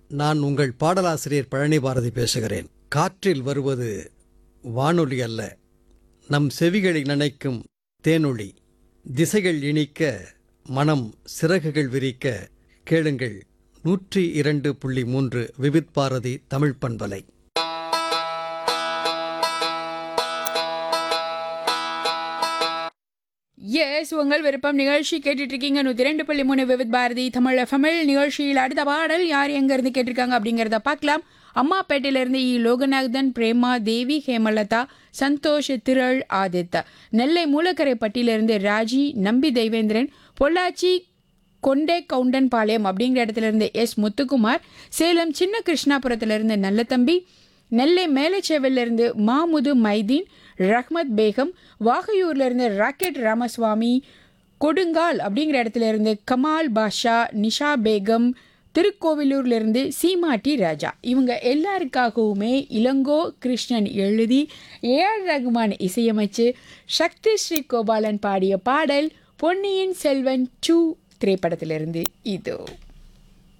நான் உங்கள் பாடலாசிரியர் பழனி பாரதி பேசுகிறேன் காற்றில் வருவது வானொலி அல்ல நம் செவிகளை நினைக்கும் தேனொளி திசைகள் இனிக்க மனம் சிறகுகள் விரிக்க கேளுங்கள் நூற்றி இரண்டு புள்ளி மூன்று விவித் பாரதி தமிழ் பண்பலை எஸ் உங்கள் விருப்பம் நிகழ்ச்சி கேட்டுட்டு இருக்கீங்க நூற்றி ரெண்டு புள்ளி மூணு விவித் பாரதி தமிழ் தமிழ் நிகழ்ச்சியில் அடுத்த பாடல் யார் எங்கேருந்து கேட்டிருக்காங்க அப்படிங்கிறத பார்க்கலாம் அம்மாப்பேட்டையிலேருந்து இ லோகநாதன் பிரேமா தேவி ஹேமலதா சந்தோஷ் திரள் ஆதித் நெல்லை மூலக்கரைப்பட்டியிலிருந்து ராஜி நம்பி தெய்வேந்திரன் பொள்ளாச்சி கொண்டே கவுண்டன் பாளையம் அப்படிங்கிற இடத்துல இருந்து எஸ் முத்துக்குமார் சேலம் சின்ன கிருஷ்ணாபுரத்திலிருந்து நல்லதம்பி நெல்லை மேலச்சேவல்ல இருந்து மாமுது மைதீன் ரஹ்மத் பேகம் வாகையூர்ல இருந்து ராக்கெட் ராமசுவாமி கொடுங்கால் அப்படிங்கிற இடத்துல இருந்து கமால் பாஷா நிஷா பேகம் திருக்கோவிலூர்ல இருந்து சீமாட்டி ராஜா இவங்க எல்லாருக்காகவுமே இளங்கோ கிருஷ்ணன் எழுதி ஏஆர் ரகுமான் இசையமைச்சு சக்தி ஸ்ரீ கோபாலன் பாடிய பாடல் பொன்னியின் செல்வன் டூ திரைப்படத்திலிருந்து இதோ